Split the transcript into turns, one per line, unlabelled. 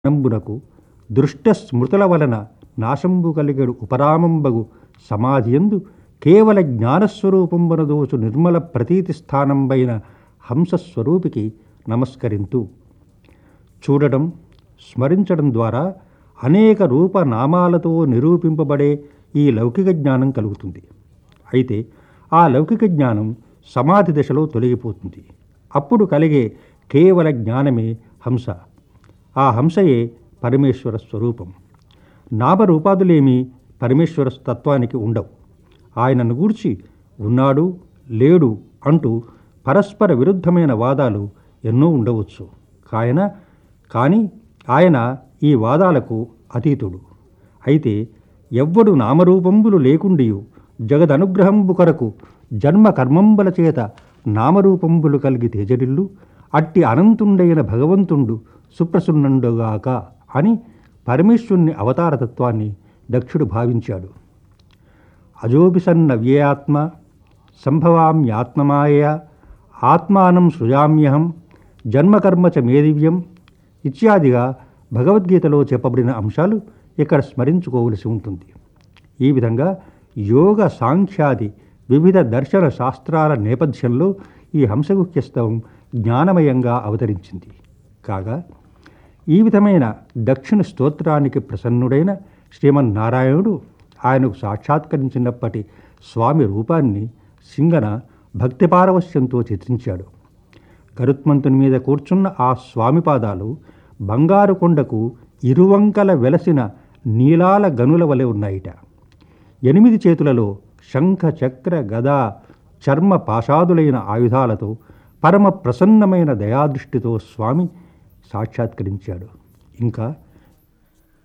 నంబునకు దృష్ట స్మృతుల వలన నాశంబు కలిగడు ఉపరామంబగు సమాధియందు కేవల జ్ఞానస్వరూపంబున దోచు నిర్మల ప్రతీతి స్థానంబైన హంసస్వరూపికి నమస్కరింతు చూడడం స్మరించడం ద్వారా అనేక రూపనామాలతో నిరూపింపబడే ఈ లౌకిక జ్ఞానం కలుగుతుంది అయితే ఆ లౌకిక జ్ఞానం సమాధి దశలో తొలగిపోతుంది అప్పుడు కలిగే కేవల జ్ఞానమే హంస ఆ హంసయే పరమేశ్వర స్వరూపం నామరూపాదులేమీ పరమేశ్వర తత్వానికి ఉండవు ఆయనను గూర్చి ఉన్నాడు లేడు అంటూ పరస్పర విరుద్ధమైన వాదాలు ఎన్నో ఉండవచ్చు కాయన కానీ ఆయన ఈ వాదాలకు అతీతుడు అయితే ఎవ్వడు నామరూపంబులు లేకుండియు జగదనుగ్రహంబు కొరకు జన్మ కర్మంబుల చేత నామరూపంబులు కలిగి తేజరిల్లు అట్టి అనంతుండైన భగవంతుండు సుప్రసున్నండుగాక అని పరమేశ్వరుని అవతారతత్వాన్ని దక్షుడు భావించాడు అజోభిసన్న వ్యయాత్మ సంభవామ్యాత్మమాయ ఆత్మానం సృజామ్యహం జన్మకర్మ చ మేదివ్యం ఇత్యాదిగా భగవద్గీతలో చెప్పబడిన అంశాలు ఇక్కడ స్మరించుకోవలసి ఉంటుంది ఈ విధంగా యోగ సాంఖ్యాది వివిధ దర్శన శాస్త్రాల నేపథ్యంలో ఈ హంసగుఖ్యస్తవం జ్ఞానమయంగా అవతరించింది కాగా ఈ విధమైన దక్షిణ స్తోత్రానికి ప్రసన్నుడైన శ్రీమన్నారాయణుడు ఆయనకు సాక్షాత్కరించినప్పటి స్వామి రూపాన్ని సింగన భక్తిపారవశ్యంతో చిత్రించాడు గరుత్మంతుని మీద కూర్చున్న ఆ స్వామి పాదాలు బంగారు కొండకు ఇరువంకల వెలసిన నీలాల గనుల వలె ఉన్నాయిట ఎనిమిది చేతులలో శంఖ చక్ర గదా చర్మ పాషాదులైన ఆయుధాలతో పరమ ప్రసన్నమైన దయాదృష్టితో స్వామి సాక్షాత్కరించాడు ఇంకా